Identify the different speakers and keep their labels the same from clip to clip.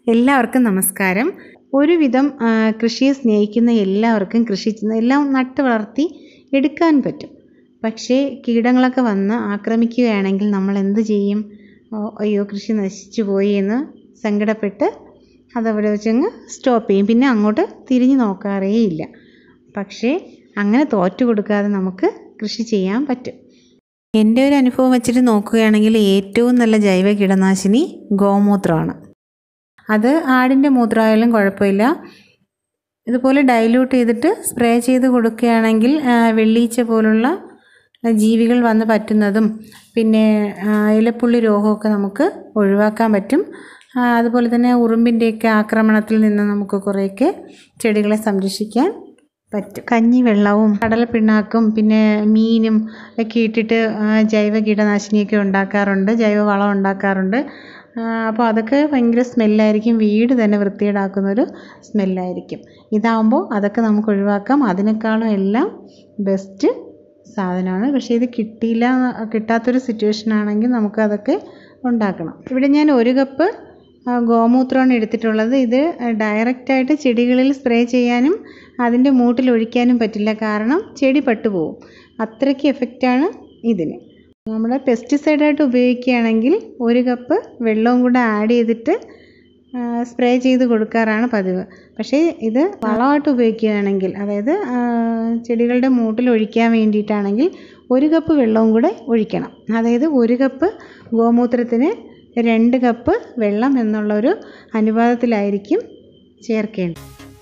Speaker 1: എല്ലാവർക്കും നമസ്കാരം ഒരുവിധം ആ, കൃഷിയെ സ്നേഹിക്കുന്ന എല്ലാവർക്കും കൃഷി ചെയ്യുന്ന- എല്ലാം നട്ട് വളർത്തി എടുക്കാൻ പറ്റും പക്ഷേ കീടങ്ങളൊക്കെ വന്ന് ആക്രമിക്കുകയാണെങ്കിൽ നമ്മൾ എന്ത് ചെയ്യും ഓ, അയ്യോ കൃഷി നശിച്ചു പോയി എന്ന് സങ്കടപ്പെട്ട് അതവിടെ വെച്ചങ്ങ് സ്റ്റോപ്പ് ചെയ്യും പിന്നെ അങ്ങോട്ട് തിരിഞ്ഞു നോക്കാറേ ഇല്ല പക്ഷേ അങ്ങനെ തോറ്റു കൊടുക്കാതെ നമുക്ക് കൃഷി ചെയ്യാൻ പറ്റും എൻ്റെ ഒരു അനുഭവം വെച്ചിട്ട് നോക്കുകയാണെങ്കിൽ ഏറ്റവും നല്ല ജൈവ കീടനാശിനി ഗോമൂത്രമാണ് അത് ആടിൻ്റെ മൂത്രമായാലും കുഴപ്പമില്ല ഇതുപോലെ ഡൈല്യൂട്ട് ചെയ്തിട്ട് സ്പ്രേ ചെയ്ത് കൊടുക്കുകയാണെങ്കിൽ ആ, വെള്ളീച്ച പോലുള്ള ജീവികൾ വന്ന് പറ്റുന്നതും പിന്നെ ആ, ഇലപ്പുള്ളി രോഗമൊക്കെ നമുക്ക് ഒഴിവാക്കാൻ പറ്റും ആ, അതുപോലെ തന്നെ ഉറുമ്പിൻ്റെയൊക്കെ ആക്രമണത്തിൽ നിന്ന് നമുക്ക് കുറേയൊക്കെ ചെടികളെ സംരക്ഷിക്കാൻ പറ്റും കഞ്ഞി വെള്ളവും കടലപ്പിണ്ണാക്കും പിന്നെ മീനും ഒക്കെ ഇട്ടിട്ട് ആ, ജൈവ കീടനാശിനിയൊക്കെ ഉണ്ടാക്കാറുണ്ട് ജൈവ വളം ഉണ്ടാക്കാറുണ്ട് അപ്പോൾ അതൊക്കെ ഭയങ്കര സ്മെല്ലായിരിക്കും വീട് തന്നെ വൃത്തികേടാക്കുന്നൊരു സ്മെല്ലായിരിക്കും ഇതാകുമ്പോൾ അതൊക്കെ നമുക്ക് ഒഴിവാക്കാം അതിനേക്കാളും എല്ലാം ബെസ്റ്റ് സാധനമാണ് പക്ഷേ ഇത് കിട്ടിയില്ല കിട്ടാത്തൊരു സിറ്റുവേഷൻ ആണെങ്കിൽ നമുക്കതൊക്കെ ഉണ്ടാക്കണം ഇവിടെ ഞാൻ ഒരു കപ്പ് ആ, ഗോമൂത്രമാണ് എടുത്തിട്ടുള്ളത് ഇത് ഡയറക്റ്റായിട്ട് ചെടികളിൽ സ്പ്രേ ചെയ്യാനും അതിൻ്റെ മൂട്ടിൽ ഒഴിക്കാനും പറ്റില്ല കാരണം ചെടി പട്ടുപോകും അത്രയ്ക്ക് എഫക്റ്റാണ് ഇതിന് നമ്മൾ പെസ്റ്റിസൈഡായിട്ട് ഉപയോഗിക്കുകയാണെങ്കിൽ ഒരു കപ്പ് വെള്ളവും കൂടെ ആഡ് ചെയ്തിട്ട് സ്പ്രേ ചെയ്ത് കൊടുക്കാറാണ് പതിവ് പക്ഷേ ഇത് വളമായിട്ട് ഉപയോഗിക്കുകയാണെങ്കിൽ അതായത് ആ, ചെടികളുടെ മൂട്ടിൽ ഒഴിക്കാൻ വേണ്ടിയിട്ടാണെങ്കിൽ ഒരു കപ്പ് വെള്ളവും കൂടെ ഒഴിക്കണം അതായത് ഒരു കപ്പ് ഗോമൂത്രത്തിന് രണ്ട് കപ്പ് വെള്ളം എന്നുള്ളൊരു അനുപാതത്തിലായിരിക്കും ചേർക്കേണ്ടത്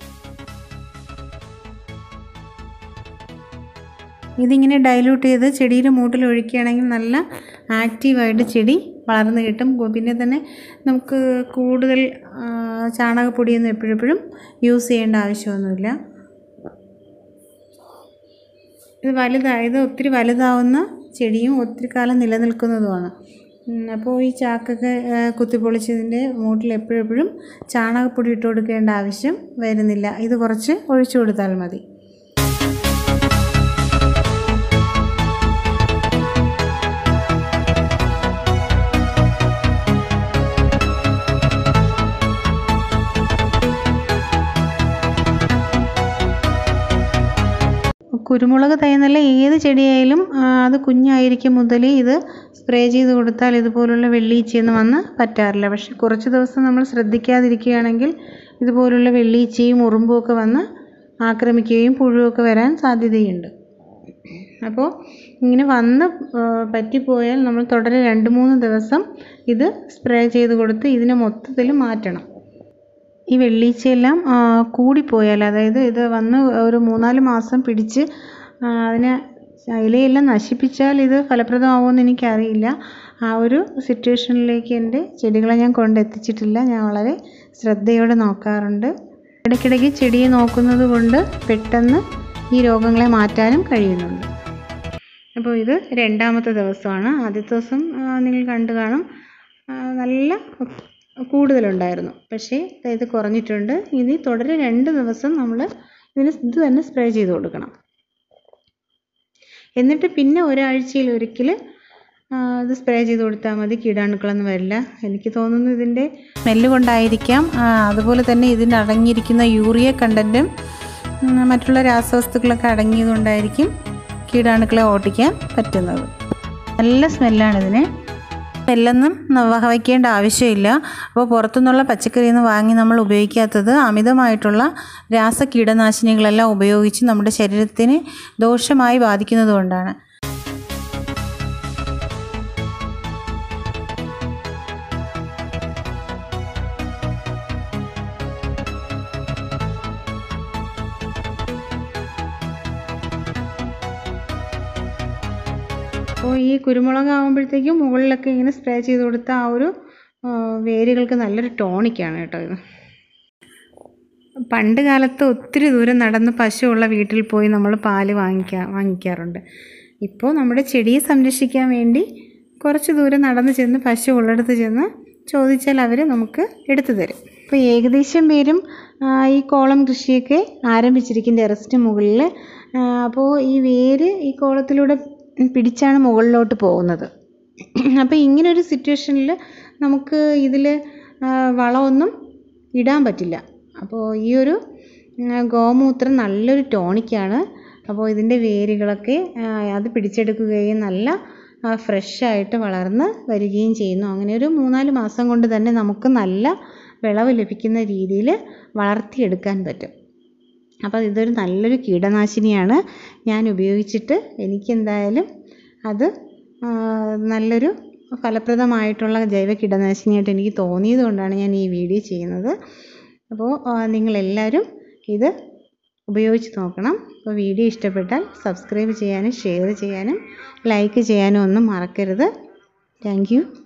Speaker 1: ഇതിങ്ങനെ ഡൈല്യൂട്ട് ചെയ്ത് ചെടിയുടെ മൂട്ടിൽ ഒഴിക്കുകയാണെങ്കിൽ നല്ല ആക്റ്റീവായിട്ട് ചെടി വളർന്ന് കിട്ടും കു- പിന്നെ തന്നെ നമുക്ക് കൂടുതൽ ആ, ചാണകപ്പൊടിയൊന്നും എപ്പോഴെപ്പോഴും യൂസ് ചെയ്യേണ്ട ആവശ്യമൊന്നുമില്ല ഇത് വലുതായത് ഒത്തിരി വലുതാവുന്ന ചെടിയും ഒത്തിരി കാലം നിലനിൽക്കുന്നതുമാണ് ഉം, അപ്പോൾ ഈ ചാക്കൊക്കെ ആ, കുത്തിപ്പൊളിച്ചതിൻ്റെ മൂട്ടിൽ എപ്പോഴെപ്പോഴും ചാണകപ്പൊടി ഇട്ട് കൊടുക്കേണ്ട ആവശ്യം വരുന്നില്ല ഇത് കുറച്ച് ഒഴിച്ചു കൊടുത്താൽ മതി കുരുമുളക് തൈ എന്നല്ല ഏത് ചെടിയായാലും ആ, അത് കുഞ്ഞായിരിക്കും മുതൽ ഇത് സ്പ്രേ ചെയ്ത് കൊടുത്താൽ ഇതുപോലുള്ള വെള്ളീച്ചയൊന്നും വന്ന് പറ്റാറില്ല പക്ഷെ കുറച്ച് ദിവസം നമ്മൾ ശ്രദ്ധിക്കാതിരിക്കുകയാണെങ്കിൽ ഇതുപോലുള്ള വെള്ളീച്ചയും ഉറുമ്പും ഒക്കെ വന്ന് ആക്രമിക്കുകയും പുഴുവൊക്കെ വരാൻ സാധ്യതയുണ്ട് അപ്പോൾ ഇങ്ങനെ വന്ന് ആ, പറ്റിപ്പോയാൽ നമ്മൾ തുടരെ രണ്ട് മൂന്ന് ദിവസം ഇത് സ്പ്രേ ചെയ്ത് കൊടുത്ത് ഇതിനെ മൊത്തത്തിൽ മാറ്റണം ഈ വെള്ളീച്ചയെല്ലാം ആ, കൂടിപ്പോയാൽ അതായത് ഇത് വന്ന് ഒരു മൂന്നാല് മാസം പിടിച്ച് ആ, അതിനെ ഇലയെല്ലാം നശിപ്പിച്ചാൽ ഇത് ഫലപ്രദമാവുമെന്ന് എനിക്കറിയില്ല ആ ഒരു സിറ്റുവേഷനിലേക്ക് എൻ്റെ ചെടികളെ ഞാൻ കൊണ്ടെത്തിച്ചിട്ടില്ല ഞാൻ വളരെ ശ്രദ്ധയോടെ നോക്കാറുണ്ട് ഇടയ്ക്കിടയ്ക്ക് ചെടിയെ നോക്കുന്നത് കൊണ്ട് പെട്ടെന്ന് ഈ രോഗങ്ങളെ മാറ്റാനും കഴിയുന്നുണ്ട് അപ്പോൾ ഇത് രണ്ടാമത്തെ ദിവസമാണ് ആദ്യത്തെ ദിവസം ആ, നിങ്ങൾ കണ്ടു കാണും ആ, നല്ല കൂടുതലുണ്ടായിരുന്നു പക്ഷേ ദേ ഇത് കുറഞ്ഞിട്ടുണ്ട് ഇനി തുടരെ രണ്ട് ദിവസം നമ്മൾ ഇതിന് ഇത് തന്നെ സ്പ്രേ ചെയ്ത് കൊടുക്കണം എന്നിട്ട് പിന്നെ ഒരാഴ്ചയിൽ ഒരിക്കൽ ഇത് സ്പ്രേ ചെയ്ത് കൊടുത്താൽ മതി കീടാണുക്കളൊന്നും വരില്ല എനിക്ക് തോന്നുന്നു ഇതിൻ്റെ സ്മെല്ല് കൊണ്ടായിരിക്കാം ആ, അതുപോലെ തന്നെ ഇതിന് അടങ്ങിയിരിക്കുന്ന യൂറിയ കണ്ടൻറ്റും മറ്റുള്ള രാസവസ്തുക്കളൊക്കെ അടങ്ങിയതുകൊണ്ടായിരിക്കും കീടാണുക്കളെ ഓട്ടിക്കാൻ പറ്റുന്നത് നല്ല സ്മെല്ലാണ് ഇതിന് സ്മെല്ലൊന്നും വഹിക്കേണ്ട ആവശ്യമില്ല അപ്പോൾ പുറത്തുനിന്നുള്ള പച്ചക്കറിയൊന്നും വാങ്ങി നമ്മൾ ഉപയോഗിക്കാത്തത് അമിതമായിട്ടുള്ള രാസ കീടനാശിനികളെല്ലാം ഉപയോഗിച്ച് നമ്മുടെ ശരീരത്തിന് ദോഷമായി ബാധിക്കുന്നത് കൊണ്ടാണ് അപ്പോൾ ഈ കുരുമുളക് ആകുമ്പോഴത്തേക്കും മുകളിലൊക്കെ ഇങ്ങനെ സ്പ്രേ ചെയ്ത് കൊടുത്ത ആ ഒരു ആ, വേരുകൾക്ക് നല്ലൊരു ടോണിക്കാണ് കേട്ടോ ഇത് പണ്ട് കാലത്ത് ഒത്തിരി ദൂരം നടന്ന് പശുവുള്ള വീട്ടിൽ പോയി നമ്മൾ പാല് വാങ്ങിക്കാ വാങ്ങിക്കാറുണ്ട് ഇപ്പോൾ നമ്മുടെ ചെടിയെ സംരക്ഷിക്കാൻ വേണ്ടി കുറച്ച് ദൂരം നടന്ന് ചെന്ന് പശു ഉള്ളിടത്ത് ചെന്ന് ചോദിച്ചാൽ അവർ നമുക്ക് എടുത്തു തരും അപ്പോൾ ഏകദേശം പേരും ആ, ഈ കോളം കൃഷിയൊക്കെ ആരംഭിച്ചിരിക്കും ടെറസിന് മുകളിൽ അപ്പോൾ ഈ വേര് ഈ കോളത്തിലൂടെ പിടിച്ചാണ് മുകളിലോട്ട് പോകുന്നത് അപ്പോൾ ഇങ്ങനൊരു സിറ്റുവേഷനിൽ നമുക്ക് ഇതിൽ വളമൊന്നും ഇടാൻ പറ്റില്ല അപ്പോൾ ഈ ഒരു ഗോമൂത്രം നല്ലൊരു ടോണിക്കാണ് അപ്പോൾ ഇതിൻ്റെ വേരുകളൊക്കെ അത് പിടിച്ചെടുക്കുകയും നല്ല ഫ്രഷായിട്ട് വളർന്ന് വരികയും ചെയ്യുന്നു അങ്ങനെ ഒരു മൂന്നാല് മാസം കൊണ്ട് തന്നെ നമുക്ക് നല്ല വിളവ് ലഭിക്കുന്ന രീതിയിൽ വളർത്തിയെടുക്കാൻ പറ്റും അപ്പോൾ ഇതൊരു നല്ലൊരു കീടനാശിനിയാണ് ഞാൻ ഉപയോഗിച്ചിട്ട് എനിക്കെന്തായാലും അത് നല്ലൊരു ഫലപ്രദമായിട്ടുള്ള ജൈവ കീടനാശിനിയായിട്ട് എനിക്ക് തോന്നിയത് കൊണ്ടാണ് ഞാൻ ഈ വീഡിയോ ചെയ്യുന്നത് അപ്പോൾ നിങ്ങളെല്ലാവരും ഇത് ഉപയോഗിച്ച് നോക്കണം അപ്പോൾ വീഡിയോ ഇഷ്ടപ്പെട്ടാൽ സബ്സ്ക്രൈബ് ചെയ്യാനും ഷെയർ ചെയ്യാനും ലൈക്ക് ചെയ്യാനും ഒന്നും മറക്കരുത് താങ്ക്